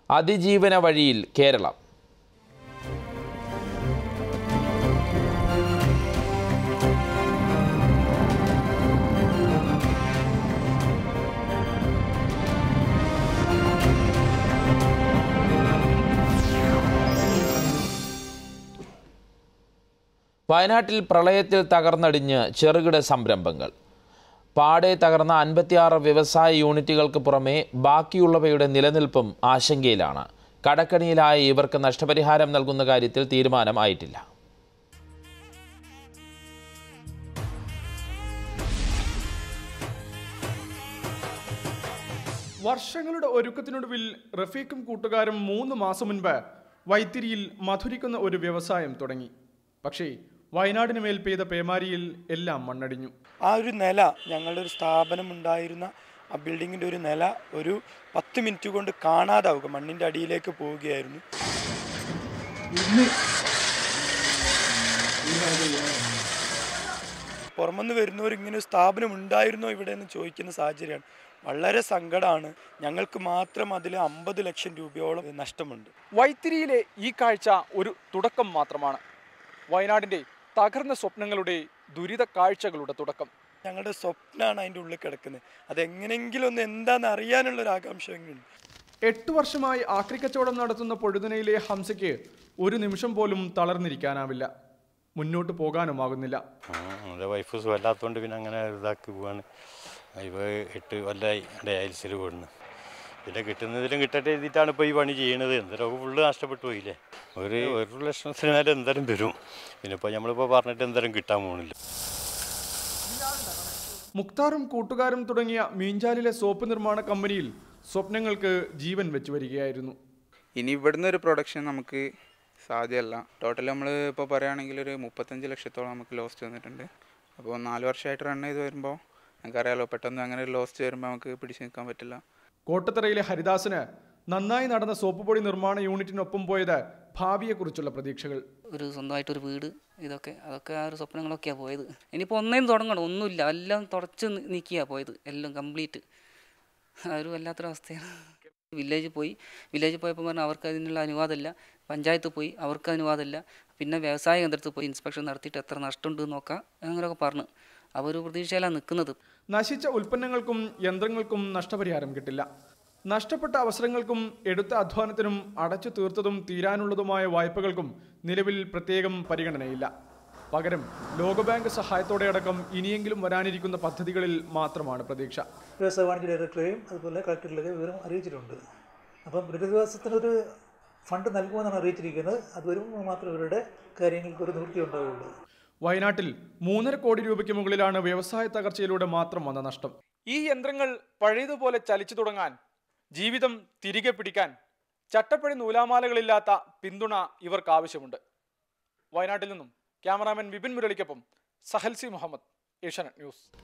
അതിജീവന വഴിയിൽ കേരളം വയനാട്ടിൽ പ്രളയത്തിൽ തകർന്നടിഞ്ഞ് ചെറുകിട സംരംഭങ്ങൾ പാടെ തകർന്ന അൻപത്തിയാറ് വ്യവസായ യൂണിറ്റുകൾക്ക് പുറമെ ബാക്കിയുള്ളവയുടെ നിലനിൽപ്പും ആശങ്കയിലാണ് കടക്കണിയിലായ ഇവർക്ക് നഷ്ടപരിഹാരം നൽകുന്ന കാര്യത്തിൽ തീരുമാനമായിട്ടില്ല വർഷങ്ങളുടെ ഒരുക്കത്തിനൊടുവിൽ റഫീഖും കൂട്ടുകാരും മൂന്ന് മാസം മുൻപ് വൈത്തിരിയിൽ മധുരിക്കുന്ന ഒരു വ്യവസായം തുടങ്ങി പക്ഷേ വയനാടിന് മേൽ പെയ്ത പേമാരിയിൽ എല്ലാം മണ്ണടിഞ്ഞു ആ ഒരു നില ഞങ്ങളുടെ ഒരു സ്ഥാപനം ഉണ്ടായിരുന്ന ആ ബിൽഡിങ്ങിൻ്റെ ഒരു നില ഒരു പത്ത് മിനിറ്റ് കൊണ്ട് കാണാതാവുക മണ്ണിൻ്റെ അടിയിലേക്ക് പോവുകയായിരുന്നു പുറമെന്ന് വരുന്നവർ ഇങ്ങനെ ഒരു സ്ഥാപനം ഉണ്ടായിരുന്നോ ഇവിടെ എന്ന് ചോദിക്കുന്ന സാഹചര്യമാണ് വളരെ സങ്കടമാണ് ഞങ്ങൾക്ക് മാത്രം അതിൽ അമ്പത് ലക്ഷം രൂപയോളം നഷ്ടമുണ്ട് വൈത്തിരിയിലെ ഈ കാഴ്ച ഒരു തുടക്കം മാത്രമാണ് വയനാടിന്റെ തകർന്ന സ്വപ്നങ്ങളുടെ ദുരിത കാഴ്ചകളുടെ തുടക്കം ഞങ്ങളുടെ സ്വപ്നമാണ് അതിൻ്റെ ഉള്ളിൽ കിടക്കുന്നത് അതെങ്ങനെങ്കിലും ഒന്ന് എന്താണെന്ന് അറിയാനുള്ള ഒരു ആകാംക്ഷ എങ്ങനെയുണ്ട് എട്ടു വർഷമായി ആക്രിക്കച്ചവടം നടത്തുന്ന പൊഴുതുനയിലെ ഹംസയ്ക്ക് ഒരു നിമിഷം പോലും തളർന്നിരിക്കാനാവില്ല മുന്നോട്ട് പോകാനുമാകുന്നില്ല ആ, എൻ്റെ വൈഫ് സുഖമില്ലാത്തതുകൊണ്ട് പിന്നെ അങ്ങനെ ഇതാക്കി പോവാണ് ഇപ്പോൾ എട്ട് കൊല്ലമായി എൻ്റെ അയൽസിൽ കൂടുന്നു പിന്നെ കിട്ടുന്നതിലും കിട്ടട്ടെ എഴുതിയിട്ടാണ് ഇപ്പോൾ ഈ പണി ചെയ്യണത് എന്തായാലും ഫുള്ള് നഷ്ടപ്പെട്ടു പോയില്ലേ ഒരു ഒരു ലക്ഷത്തിന് മേലെ എന്തായാലും വരും പിന്നെ ഇപ്പോൾ നമ്മളിപ്പോൾ പറഞ്ഞിട്ട് എന്തായാലും കിട്ടാൻ പോകുന്നില്ല മുക്താറും കൂട്ടുകാരും തുടങ്ങിയ മീഞ്ചാലിലെ സോപ്പ് നിർമ്മാണ കമ്പനിയിൽ സ്വപ്നങ്ങൾക്ക് ജീവൻ വെച്ചു വരികയായിരുന്നു ഇനി ഇവിടുന്ന് ഒരു പ്രൊഡക്ഷൻ നമുക്ക് സാധ്യമല്ല ടോട്ടൽ നമ്മൾ ഇപ്പോൾ പറയുകയാണെങ്കിൽ ഒരു മുപ്പത്തഞ്ച് ലക്ഷത്തോളം നമുക്ക് ലോസ്റ്റ് വന്നിട്ടുണ്ട് അപ്പോൾ നാല് വർഷമായിട്ട് റൺ ചെയ്ത് വരുമ്പോൾ നമുക്കറിയാലോ പെട്ടെന്ന് അങ്ങനെ ഒരു ലോസ്റ്റ് വരുമ്പോൾ നമുക്ക് പിടിച്ചു നിൽക്കാൻ പറ്റില്ല കോട്ടത്തറയിലെ ഹരിദാസിന് നന്നായി നടന്ന സോപ്പ് പൊടി നിർമ്മാണ യൂണിറ്റിനൊപ്പം പോയത് ഭാവിയെക്കുറിച്ചുള്ള പ്രതീക്ഷകൾ ഒരു സ്വന്തമായിട്ടൊരു വീട് ഇതൊക്കെ അതൊക്കെ ആ ഒരു സ്വപ്നങ്ങളൊക്കെയാണ് പോയത് ഇനിയിപ്പോൾ ഒന്നേന്ന് തുടങ്ങണം ഒന്നുമില്ല എല്ലാം തുടച്ച് നീക്കിയാണ് പോയത് എല്ലാം കംപ്ലീറ്റ് ആ ഒരു വല്ലാത്തൊരവസ്ഥയാണ് വില്ലേജിൽ പോയി വില്ലേജിൽ പോയപ്പോൾ പറഞ്ഞു അവർക്ക് അതിനുള്ള അനുവാദമില്ല പഞ്ചായത്ത് പോയി അവർക്ക് അനുവാദമില്ല പിന്നെ വ്യവസായ കേന്ദ്രത്തിൽ പോയി ഇൻസ്പെക്ഷൻ നടത്തിയിട്ട് എത്ര നഷ്ടമുണ്ട് എന്ന് നോക്കാം അങ്ങനെയൊക്കെ പറഞ്ഞു അവർ പ്രതീക്ഷയിലാണ് നിൽക്കുന്നത് നശിച്ച ഉൽപ്പന്നങ്ങൾക്കും യന്ത്രങ്ങൾക്കും നഷ്ടപരിഹാരം കിട്ടില്ല നഷ്ടപ്പെട്ട അവസരങ്ങൾക്കും എടുത്ത അധ്വാനത്തിനും അടച്ചു തീർത്തതും തീരാനുള്ളതുമായ വായ്പകൾക്കും നിലവിൽ പ്രത്യേകം പരിഗണനയില്ല പകരം ലോകബാങ്ക് സഹായത്തോടെ അടക്കം ഇനിയെങ്കിലും വരാനിരിക്കുന്ന പദ്ധതികളിൽ മാത്രമാണ് പ്രതീക്ഷ വ്യവസായ വാണിജ്യ ഡയറക്ടറെയും അതുപോലെ കളക്ടറിലൊക്കെ വിവരം അറിയിച്ചിട്ടുണ്ട് അപ്പം പുനരധിവാസത്തിനൊരു ഫണ്ട് നൽകുമെന്നാണ് അറിയിച്ചിരിക്കുന്നത് അത് വരുമ്പോൾ മാത്രമേ ഇവരുടെ കാര്യങ്ങൾക്ക് ഒരു നിവൃത്തി ഉണ്ടാവുകയുള്ളൂ വയനാട്ടിൽ മൂന്നര കോടി രൂപയ്ക്ക് മുകളിലാണ് വ്യവസായ തകർച്ചയിലൂടെ മാത്രം വന്ന നഷ്ടം ഈ യന്ത്രങ്ങൾ പഴയതുപോലെ ചലിച്ചു തുടങ്ങാൻ ജീവിതം തിരികെ പിടിക്കാൻ ചട്ടപ്പടി നൂലാമാലകളില്ലാത്ത പിന്തുണ ഇവർക്ക് ആവശ്യമുണ്ട് വയനാട്ടിൽ നിന്നും ക്യാമറാമാൻ വിപിൻ മുരളിക്കൊപ്പം സഹൽസി മുഹമ്മദ് ഏഷ്യാനെറ്റ് ന്യൂസ്